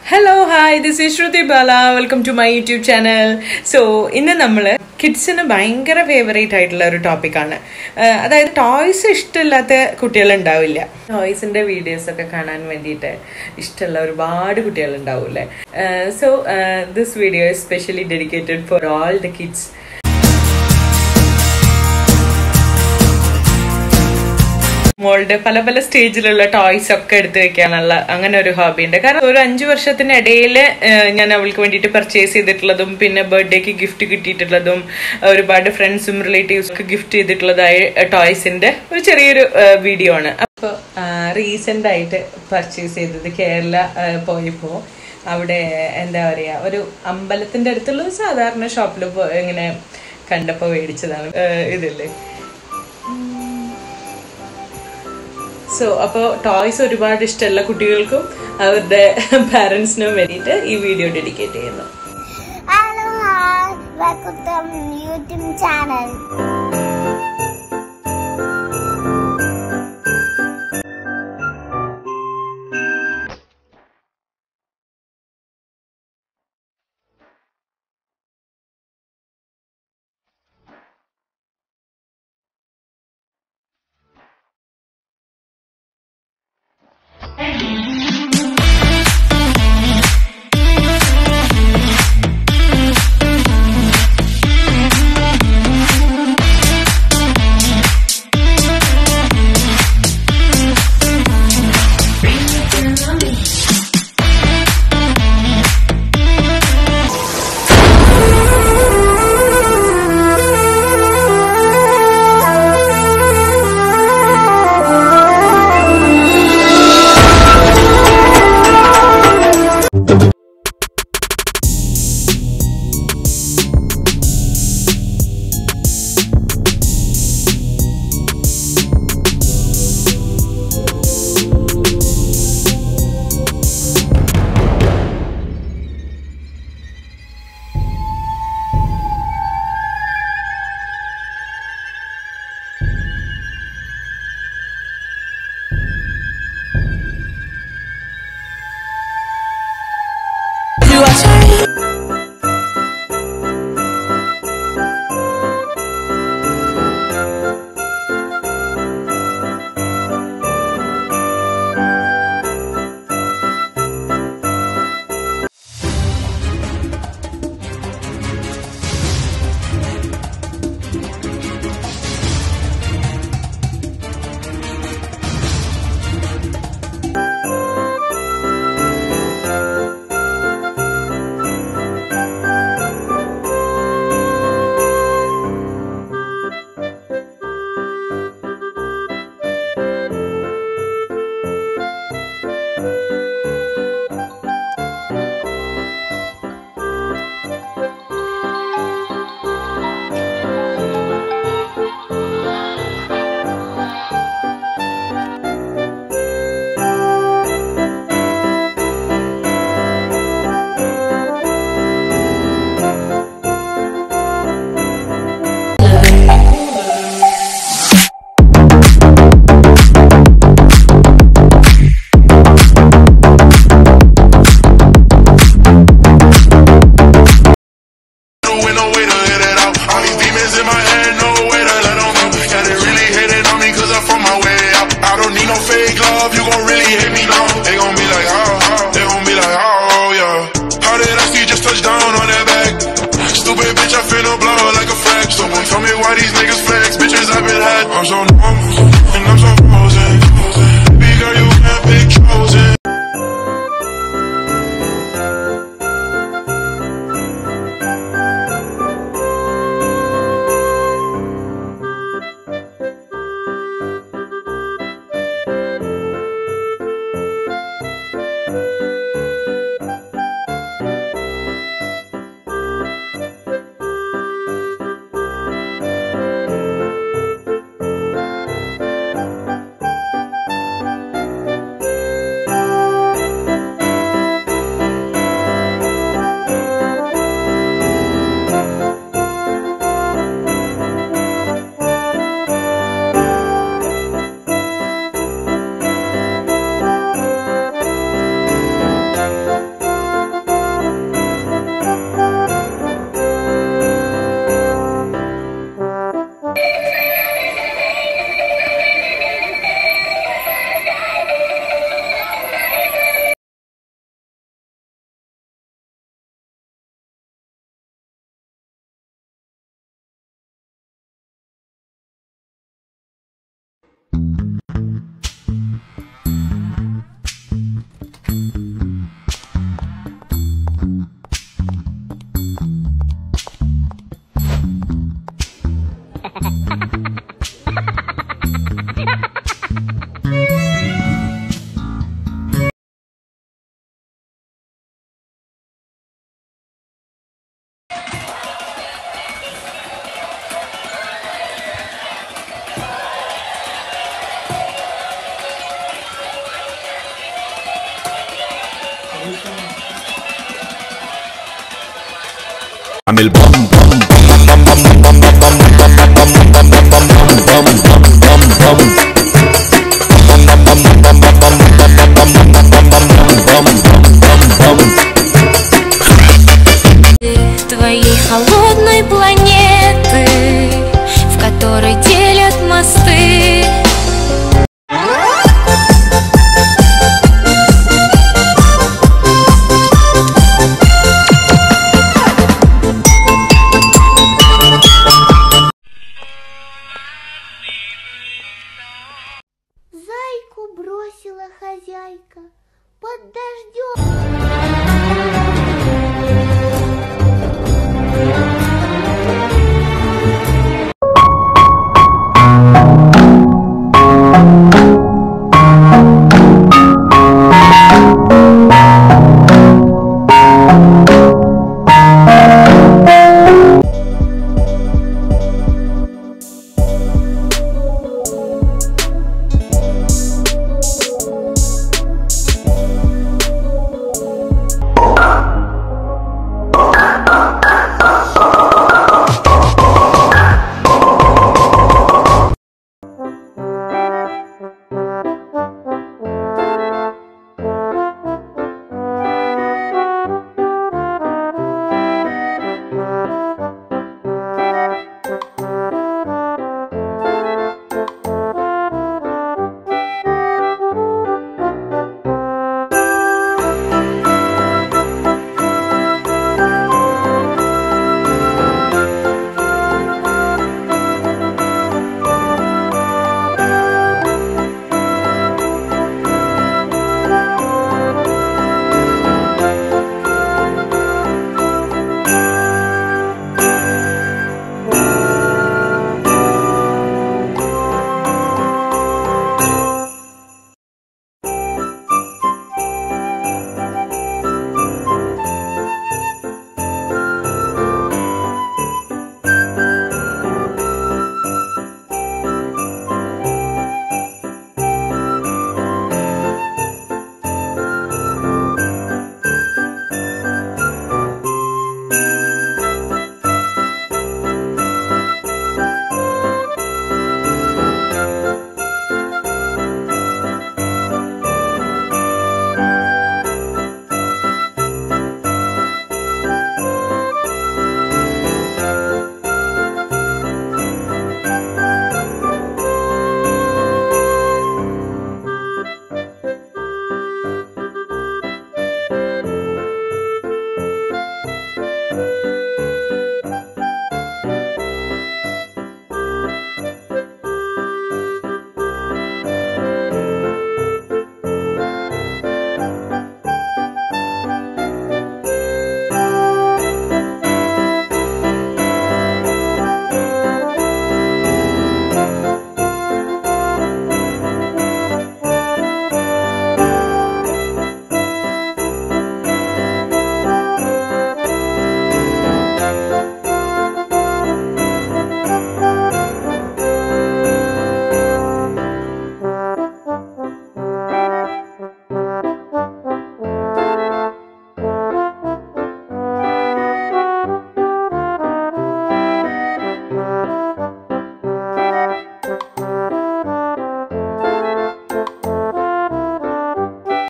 hello hi this is Shruthi Bala welcome to my YouTube channel so ഇന്ന് നമ്മൾ കിഡ്സിന് ഭയങ്കര favourite ആയിട്ടുള്ള ഒരു ടോപ്പിക്കാണ് അതായത് ടോയ്സ് ഇഷ്ടമില്ലാത്ത കുട്ടികളുണ്ടാവില്ല ടോയ്സിന്റെ വീഡിയോസ് ഒക്കെ കാണാൻ വേണ്ടിയിട്ട് ഇഷ്ടമുള്ള ഒരുപാട് കുട്ടികളുണ്ടാവില്ലേ so this video is specially dedicated for all the kids മോളുടെ പല പല സ്റ്റേജിലുള്ള ടോയ്സ് ഒക്കെ എടുത്ത് വെക്കാനുള്ള അങ്ങനെ ഒരു ഹോബി ഉണ്ട് കാരണം ഒരു അഞ്ചു വർഷത്തിനിടയിൽ ഞാൻ അവൾക്ക് വേണ്ടിയിട്ട് പർച്ചേസ് ചെയ്തിട്ടുള്ളതും പിന്നെ ബർത്ത്ഡേക്ക് ഗിഫ്റ്റ് കിട്ടിയിട്ടുള്ളതും ഒരുപാട് ഫ്രണ്ട്സും റിലേറ്റീവ്സും ഒക്കെ ഗിഫ്റ്റ് ചെയ്തിട്ടുള്ളതായ ടോയ്സിന്റെ ഒരു ചെറിയൊരു വീഡിയോ ആണ് അപ്പോൾ റീസെന്റ് ആയിട്ട് പർച്ചേസ് ചെയ്തത് കേരള പോയപ്പോൾ അവിടെ എന്താ പറയുക ഒരു അമ്പലത്തിന്റെ അടുത്തുള്ള ഒരു സാധാരണ ഷോപ്പിൽ ഇങ്ങനെ കണ്ടപ്പോൾ മേടിച്ചതാണ് ഇതില്ലേ സോ അപ്പോൾ ടോയ്സ് ഒരുപാട് ഇഷ്ടമുള്ള കുട്ടികൾക്കും അവരുടെ പാരൻസിനും വേണ്ടിയിട്ട് ഈ വീഡിയോ ഡെഡിക്കേറ്റ് ചെയ്യുന്നു hello hi welcome to YouTube channel عامل بام بام بام بام بام بام بام بام بام بام بام بام بام